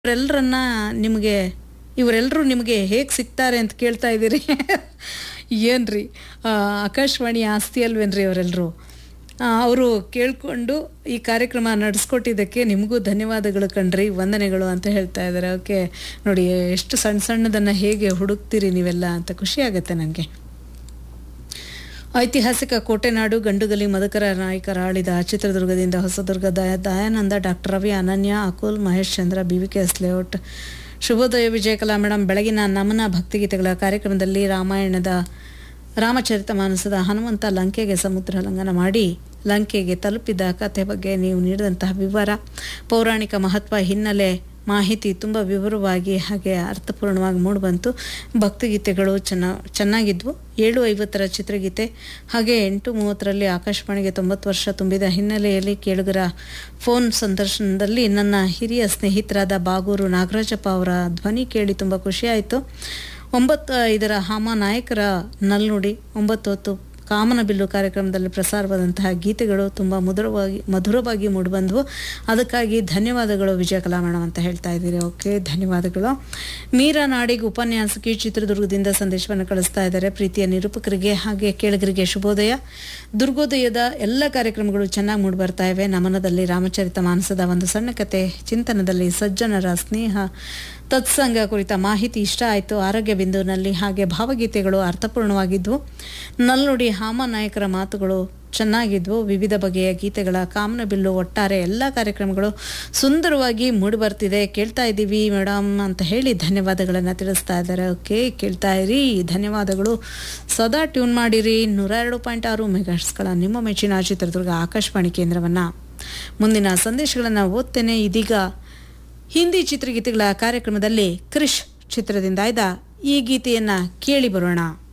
ಇವರೆಲ್ಲರನ್ನ ನಿಮಗೆ ಇವರೆಲ್ಲರೂ ನಿಮಗೆ ಹೇಗೆ ಸಿಗ್ತಾರೆ ಅಂತ ಕೇಳ್ತಾ ಇದ್ದೀರಿ ಏನ್ರಿ ಆ, ಆಕಾಶವಾಣಿ ಆಸ್ತಿ ಅಲ್ವೇನ್ರಿ ಅವರೆಲ್ಲರೂ ಅವರು ಕೇಳ್ಕೊಂಡು ಈ ಕಾರ್ಯಕ್ರಮ ನಡೆಸ್ಕೊಟ್ಟಿದ್ದಕ್ಕೆ ನಿಮಗೂ ಧನ್ಯವಾದಗಳು ಕಣ್ರಿ ವಂದನೆಗಳು ಅಂತ ಹೇಳ್ತಾ ಇದ್ದಾರೆ ಓಕೆ ನೋಡಿ ಎಷ್ಟು ಸಣ್ಣ ಸಣ್ಣದನ್ನು ಹೇಗೆ ಹುಡುಕ್ತೀರಿ ನೀವೆಲ್ಲ ಅಂತ ಖುಷಿ ಆಗುತ್ತೆ ನನಗೆ ಐತಿಹಾಸಿಕ ಕೋಟೆನಾಡು ಗಂಡುಗಲಿ ಮದಕರ ನಾಯಕರ ಆಳಿದ ಚಿತ್ರದುರ್ಗದಿಂದ ಹೊಸದುರ್ಗ ದಯ Dayananda doctor Ravi Ananya Akul Mahesh Chandra B V K S layout ಶುಭೋದಯ ವಿಜಯಕಲಾ ಮೇಡಮ್ ಬೆಳಗಿನ ನಮನ ಭಕ್ತಿಗೀತೆಗಳ ಕಾರ್ಯಕ್ರಮದಲ್ಲಿ ರಾಮಾಯಣದ ರಾಮಚರಿತ ಮಾನಸದ ಹನುಮಂತ ಲಂಕೆಗೆ ಸಮುದ್ರ ಲಂಘನ ಮಾಡಿ ಲಂಕೆಗೆ ತಲುಪಿದ ಕಥೆ ಬಗ್ಗೆ ನೀವು ನೀಡಿದಂತಹ ವಿವರ ಪೌರಾಣಿಕ ಮಹತ್ವ ಹಿನ್ನೆಲೆ ಮಾಹಿತಿ ತುಂಬ ವಿವರವಾಗಿ ಹಾಗೆ ಅರ್ಥಪೂರ್ಣವಾಗಿ ಮೂಡಿಬಂತು ಭಕ್ತಿಗೀತೆಗಳು ಚೆನ್ನ ಚೆನ್ನಾಗಿದ್ವು ಏಳು ಐವತ್ತರ ಚಿತ್ರಗೀತೆ ಹಾಗೆ ಎಂಟು ಮೂವತ್ತರಲ್ಲಿ ಆಕಾಶವಾಣಿಗೆ ತೊಂಬತ್ತು ವರ್ಷ ತುಂಬಿದ ಹಿನ್ನೆಲೆಯಲ್ಲಿ ಕೇಳುಗರ ಫೋನ್ ಸಂದರ್ಶನದಲ್ಲಿ ನನ್ನ ಹಿರಿಯ ಸ್ನೇಹಿತರಾದ ಬಾಗೂರು ನಾಗರಾಜಪ್ಪ ಅವರ ಧ್ವನಿ ಕೇಳಿ ತುಂಬ ಖುಷಿಯಾಯಿತು ಒಂಬತ್ತು ಐದರ ಹಾಮ ನಾಯಕರ ನಲ್ನುಡಿ ಒಂಬತ್ತು ಹೊತ್ತು ಕಾಮನಬಿಲ್ಲು ಕಾರ್ಯಕ್ರಮದಲ್ಲಿ ಪ್ರಸಾರವಾದಂತಹ ಗೀತೆಗಳು ತುಂಬ ಮಧುರವಾಗಿ ಮಧುರವಾಗಿ ಮೂಡಿಬಂದವು ಅದಕ್ಕಾಗಿ ಧನ್ಯವಾದಗಳು ವಿಜಯಕಲಾ ಮೇಡಮ್ ಅಂತ ಹೇಳ್ತಾ ಇದ್ದೀರಿ ಓಕೆ ಧನ್ಯವಾದಗಳು ಮೀರಾ ನಾಡಿಗ್ ಉಪನ್ಯಾಸಕಿ ಚಿತ್ರದುರ್ಗದಿಂದ ಸಂದೇಶವನ್ನು ಕಳಿಸ್ತಾ ಇದ್ದಾರೆ ಪ್ರೀತಿಯ ನಿರೂಪಕರಿಗೆ ಹಾಗೆ ಕೇಳಿಗರಿಗೆ ಶುಭೋದಯ ದುರ್ಗೋದಯದ ಎಲ್ಲ ಕಾರ್ಯಕ್ರಮಗಳು ಚೆನ್ನಾಗಿ ಮೂಡಿ ಬರ್ತಾ ಇವೆ ನಮನದಲ್ಲಿ ರಾಮಚರಿತ ಮಾನಸದ ಒಂದು ಸಣ್ಣ ಕತೆ ಚಿಂತನದಲ್ಲಿ ಸಜ್ಜನರ ಸ್ನೇಹ ತತ್ಸಂಗ ಕುರಿತ ಮಾಹಿತಿ ಇಷ್ಟ ಆಯಿತು ಆರೋಗ್ಯ ಬಿಂದುವಿನಲ್ಲಿ ಹಾಗೆ ಭಾವಗೀತೆಗಳು ಅರ್ಥಪೂರ್ಣವಾಗಿದ್ವು ನಲ್ನುಡಿ ಹಾಮ ನಾಯಕರ ಮಾತುಗಳು ಚೆನ್ನಾಗಿದ್ವು ವಿವಿಧ ಬಗೆಯ ಗೀತೆಗಳ ಕಾಮನಬಿಲ್ಲು ಒಟ್ಟಾರೆ ಎಲ್ಲ ಕಾರ್ಯಕ್ರಮಗಳು ಸುಂದರವಾಗಿ ಮೂಡಿಬರ್ತಿದೆ ಕೇಳ್ತಾ ಇದ್ದೀವಿ ಮೇಡಮ್ ಅಂತ ಹೇಳಿ ಧನ್ಯವಾದಗಳನ್ನು ತಿಳಿಸ್ತಾ ಇದ್ದಾರೆ ಓಕೆ ಕೇಳ್ತಾ ಇರಿ ಧನ್ಯವಾದಗಳು ಸದಾ ಟ್ಯೂನ್ ಮಾಡಿರಿ ನೂರ ಎರಡು ಪಾಯಿಂಟ್ ಆರು ಮೆಗಾಟ್ಸ್ಗಳ ನಿಮ್ಮ ಮೆಚ್ಚಿನ ಚಿತ್ರದುರ್ಗ ಆಕಾಶವಾಣಿ ಕೇಂದ್ರವನ್ನು ಮುಂದಿನ ಸಂದೇಶಗಳನ್ನು ಓದ್ತೇನೆ ಇದೀಗ ಹಿಂದಿ ಚಿತ್ರಗೀತೆಗಳ ಕಾರ್ಯಕ್ರಮದಲ್ಲಿ ಕ್ರಿಶ್ ಚಿತ್ರದಿಂದ ಆಯ್ದ ಈ ಗೀತೆಯನ್ನ ಕೇಳಿ ಬರೋಣ